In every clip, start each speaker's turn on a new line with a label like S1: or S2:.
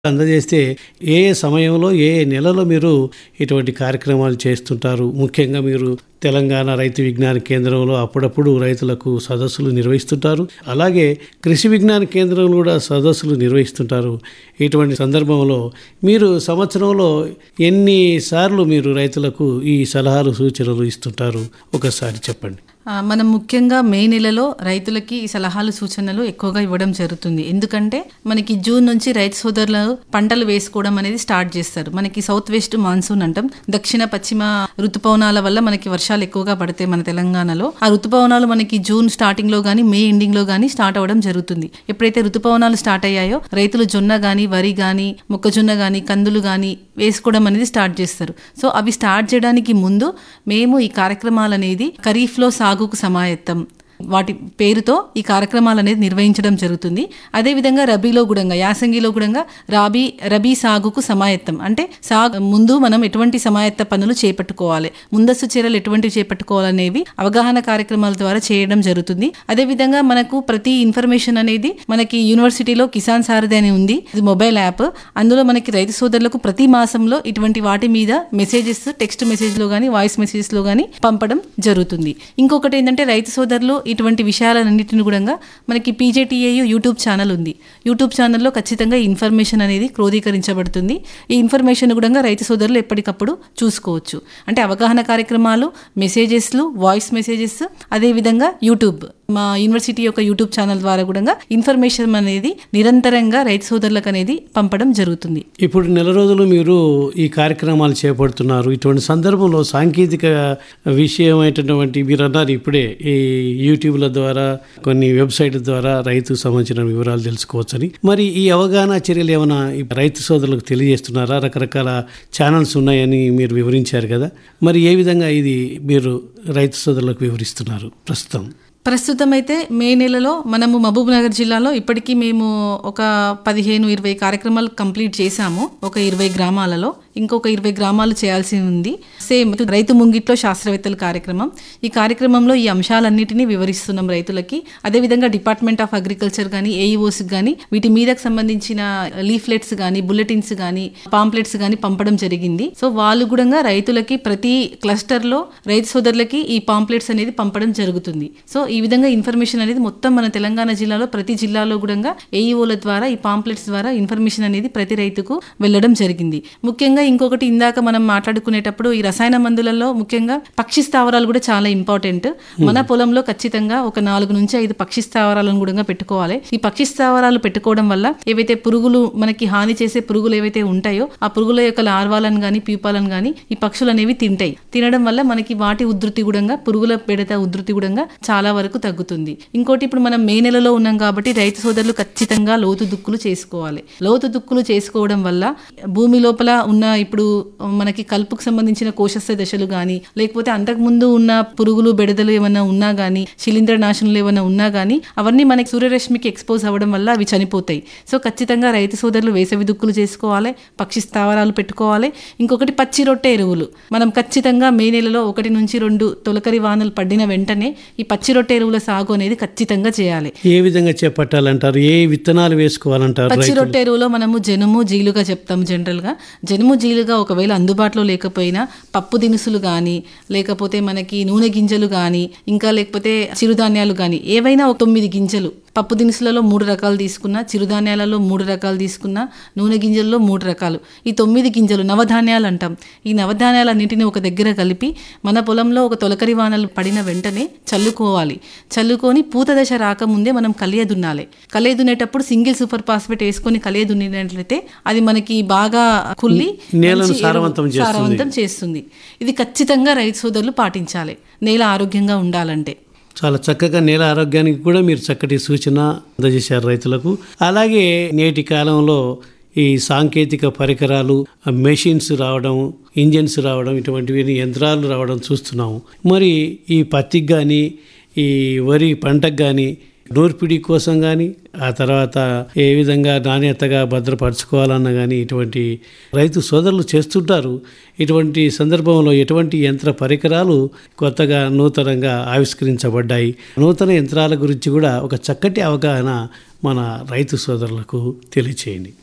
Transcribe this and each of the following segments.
S1: అందజేస్తే ఏ ఏ సమయంలో ఏ ఏ నెలలో మీరు ఇటువంటి కార్యక్రమాలు చేస్తుంటారు ముఖ్యంగా మీరు తెలంగాణ రైతు విజ్ఞాన కేంద్రంలో అప్పుడప్పుడు రైతులకు సదస్సులు నిర్వహిస్తుంటారు అలాగే కృషి విజ్ఞాన కేంద్రంలో కూడా సదస్సులు నిర్వహిస్తుంటారు ఇటువంటి సందర్భంలో మీరు సంవత్సరంలో ఎన్నిసార్లు మీరు రైతులకు ఈ సలహాలు సూచనలు ఇస్తుంటారు ఒకసారి చెప్పండి
S2: ఆ, మనం ముఖ్యంగా మే నెలలో రైతులకి ఈ సలహాలు సూచనలు ఎక్కువగా ఇవ్వడం జరుగుతుంది ఎందుకంటే మనకి జూన్ నుంచి రైతు సోదరులు పంటలు వేసుకోవడం అనేది స్టార్ట్ చేస్తారు మనకి సౌత్ వెస్ట్ మాన్సూన్ అంటాం దక్షిణ పశ్చిమ ఋతుపవనాల వల్ల మనకి వర్షాలు ఎక్కువగా పడతాయి మన తెలంగాణలో ఆ ఋతుపవనాలు మనకి జూన్ స్టార్టింగ్ లో గానీ మే ఎండింగ్ లో గానీ స్టార్ట్ అవ్వడం జరుగుతుంది ఎప్పుడైతే ఋతుపవనాలు స్టార్ట్ అయ్యాయో రైతులు జొన్న గాని వరి గాని మొక్కజొన్న గాని కందులు గాని వేసుకోవడం అనేది స్టార్ట్ చేస్తారు సో అవి స్టార్ట్ చేయడానికి ముందు మేము ఈ కార్యక్రమాలు అనేది ఖరీఫ్ లో సాగుకు సమాయత్తం వాటి పేరుతో ఈ కార్యక్రమాలు అనేది నిర్వహించడం జరుగుతుంది అదేవిధంగా రబీలో కూడా యాసంగిలో కూడా రాబీ రబీ సాగుకు సమాయత్తం అంటే సాగు ముందు మనం ఎటువంటి సమాయత్త పనులు చేపట్టుకోవాలి ముందస్తు చర్యలు ఎటువంటివి చేపట్టుకోవాలనేవి అవగాహన కార్యక్రమాల ద్వారా చేయడం జరుగుతుంది అదేవిధంగా మనకు ప్రతి ఇన్ఫర్మేషన్ అనేది మనకి యూనివర్సిటీలో కిసాన్ సారథి అని ఉంది ఇది మొబైల్ యాప్ అందులో మనకి రైతు సోదరులకు ప్రతి మాసంలో ఇటువంటి వాటి మీద మెసేజెస్ టెక్స్ట్ మెసేజ్ లో గానీ వాయిస్ మెసేజెస్ లో గానీ పంపడం జరుగుతుంది ఇంకొకటి ఏంటంటే రైతు సోదరులు ఇటువంటి విషయాలన్నింటిని కూడా మనకి పీజేటీఏయు యూట్యూబ్ ఛానల్ ఉంది యూట్యూబ్ ఛానల్లో ఖచ్చితంగా ఈ ఇన్ఫర్మేషన్ అనేది క్రోధీకరించబడుతుంది ఈ ఇన్ఫర్మేషన్ కూడా రైతు సోదరులు ఎప్పటికప్పుడు చూసుకోవచ్చు అంటే అవగాహన కార్యక్రమాలు మెసేజెస్లు వాయిస్ మెసేజెస్ అదేవిధంగా యూట్యూబ్ మా యూనివర్సిటీ యొక్క యూట్యూబ్ ఛానల్ ద్వారా కూడా ఇన్ఫర్మేషన్ అనేది నిరంతరంగా రైతు సోదరులకు అనేది పంపడం జరుగుతుంది
S1: ఇప్పుడు నెల రోజులు మీరు ఈ కార్యక్రమాలు చేపడుతున్నారు ఇటువంటి సందర్భంలో సాంకేతిక విషయమైనటువంటి మీరు అన్నారు ఇప్పుడే ఈ యూట్యూబ్ల ద్వారా కొన్ని వెబ్సైట్ ద్వారా రైతు సంబంధించిన వివరాలు తెలుసుకోవచ్చని మరి ఈ అవగాహన చర్యలు ఏమైనా ఈ రైతు సోదరులకు తెలియజేస్తున్నారా రకరకాల ఛానల్స్ ఉన్నాయని మీరు వివరించారు కదా మరి ఏ విధంగా ఇది మీరు రైతు సోదరులకు వివరిస్తున్నారు ప్రస్తుతం
S2: ప్రస్తుతం అయితే మే నెలలో మనము మహబూబ్ నగర్ జిల్లాలో ఇప్పటికీ మేము ఒక పదిహేను ఇరవై కార్యక్రమాలు కంప్లీట్ చేశాము ఒక ఇరవై గ్రామాలలో ఇంకొక ఇరవై గ్రామాలు చేయాల్సి ఉంది సేమ్ రైతు ముంగిట్లో శాస్త్రవేత్తల కార్యక్రమం ఈ కార్యక్రమంలో ఈ అంశాలన్నిటినీ వివరిస్తున్నాం రైతులకి అదేవిధంగా డిపార్ట్మెంట్ ఆఫ్ అగ్రికల్చర్ కానీ ఏఈఓస్ కానీ వీటి మీదకు సంబంధించిన లీఫ్లెట్స్ కానీ బుల్లెటిన్స్ కానీ పాంప్లెట్స్ కానీ పంపడం జరిగింది సో వాళ్ళు కూడా రైతులకి ప్రతి క్లస్టర్లో రైతు సోదరులకి ఈ పాంప్లెట్స్ అనేది పంపడం జరుగుతుంది సో ఈ విధంగా ఇన్ఫర్మేషన్ అనేది మొత్తం మన తెలంగాణ జిల్లాలో ప్రతి జిల్లాలో కూడా ఏఈఓల ద్వారా ఈ పాంప్లెట్స్ ద్వారా ఇన్ఫర్మేషన్ అనేది ప్రతి రైతుకు వెళ్ళడం జరిగింది ముఖ్యంగా ఇంకొకటి ఇందాక మనం మాట్లాడుకునేటప్పుడు ఈ రసాయన మందులలో ముఖ్యంగా పక్షి స్థావరాలు కూడా చాలా ఇంపార్టెంట్ మన పొలంలో ఖచ్చితంగా ఒక నాలుగు నుంచి ఐదు పక్షి స్థావరాలను కూడా పెట్టుకోవాలి ఈ పక్షి స్థావరాలు పెట్టుకోవడం వల్ల ఏవైతే పురుగులు మనకి హాని చేసే పురుగులు ఏవైతే ఉంటాయో ఆ పురుగుల యొక్క లార్వాలను గాని ప్యూపాలను గాని ఈ పక్షులు అనేవి తింటాయి తినడం వల్ల మనకి వాటి ఉధృతి కూడా పురుగుల పెడత ఉధృతి కూడా చాలా వరకు తగ్గుతుంది ఇంకోటి ఇప్పుడు మనం మే నెలలో ఉన్నాం కాబట్టి రైతు సోదరులు ఖచ్చితంగా లోతు దుక్కులు చేసుకోవాలి లోతు దుక్కులు చేసుకోవడం వల్ల భూమి లోపల ఉన్న ఇప్పుడు మనకి కలుపుకు సంబంధించిన కోశస్థ దశలు కానీ లేకపోతే అంతకుముందు ఉన్న పురుగులు బెడదలు ఏమైనా ఉన్నా కానీ శిలీంద్ర నాశనలు ఏమైనా ఉన్నా కానీ అవన్నీ మనకి సూర్యరశ్మికి ఎక్స్పోజ్ అవ్వడం వల్ల అవి చనిపోతాయి సో ఖచ్చితంగా రైతు సోదరులు వేసవి దుక్కులు చేసుకోవాలి పక్షి స్థావరాలు పెట్టుకోవాలి ఇంకొకటి పచ్చి రొట్టె ఎరువులు మనం ఖచ్చితంగా మే నెలలో ఒకటి నుంచి రెండు తొలకరి వానలు పడిన వెంటనే ఈ పచ్చి రొట్టె ఎరువుల సాగు అనేది ఖచ్చితంగా చేయాలి
S1: ఏ విధంగా చేపట్టాలంటారు ఏ విత్తనాలు వేసుకోవాలంటారు
S2: పచ్చి
S1: రైతులు?
S2: రొట్టె ఎరువులో మనము జనుము జీలుగా చెప్తాం జనరల్గా జనుము జీలుగా ఒకవేళ అందుబాటులో లేకపోయినా పప్పు దినుసులు కానీ లేకపోతే మనకి నూనె గింజలు కానీ ఇంకా లేకపోతే చిరుధాన్యాలు కానీ ఏవైనా ఒక తొమ్మిది గింజలు పప్పు దినుసులలో మూడు రకాలు తీసుకున్నా చిరుధాన్యాలలో మూడు రకాలు తీసుకున్నా నూనె గింజల్లో మూడు రకాలు ఈ తొమ్మిది గింజలు నవధాన్యాలు అంటాం ఈ నవధాన్యాలన్నింటినీ ఒక దగ్గర కలిపి మన పొలంలో ఒక తొలకరి వానలు పడిన వెంటనే చల్లుకోవాలి చల్లుకొని పూత దశ రాకముందే మనం కలియ దున్నాలి కలియ దున్నేటప్పుడు సింగిల్ సూపర్ ఫాస్ఫేట్ వేసుకొని కలియ దున్నినట్లయితే అది మనకి బాగా కుళ్ళి
S1: నేలను
S2: మంచి ఎరువు-
S1: సారవంతం చేస్తుంది.
S2: సారవంతం చేస్తుంది ఇది ఖచ్చితంగా రైతు సోదరులు పాటించాలి నేల ఆరోగ్యంగా ఉండాలంటే
S1: చాలా చక్కగా నేల ఆరోగ్యానికి కూడా మీరు చక్కటి సూచన అందజేశారు రైతులకు అలాగే నేటి కాలంలో ఈ సాంకేతిక పరికరాలు మెషిన్స్ రావడం ఇంజన్స్ రావడం ఇటువంటివి యంత్రాలు రావడం చూస్తున్నాము మరి ఈ పత్తికి కానీ ఈ వరి పంటకు కానీ నూర్పిడి కోసం కానీ ఆ తర్వాత ఏ విధంగా నాణ్యతగా భద్రపరచుకోవాలన్నా కానీ ఇటువంటి రైతు సోదరులు చేస్తుంటారు ఇటువంటి సందర్భంలో ఎటువంటి యంత్ర పరికరాలు కొత్తగా నూతనంగా ఆవిష్కరించబడ్డాయి నూతన యంత్రాల గురించి కూడా ఒక చక్కటి అవగాహన మన రైతు సోదరులకు తెలియచేయండి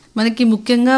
S2: మనకి ముఖ్యంగా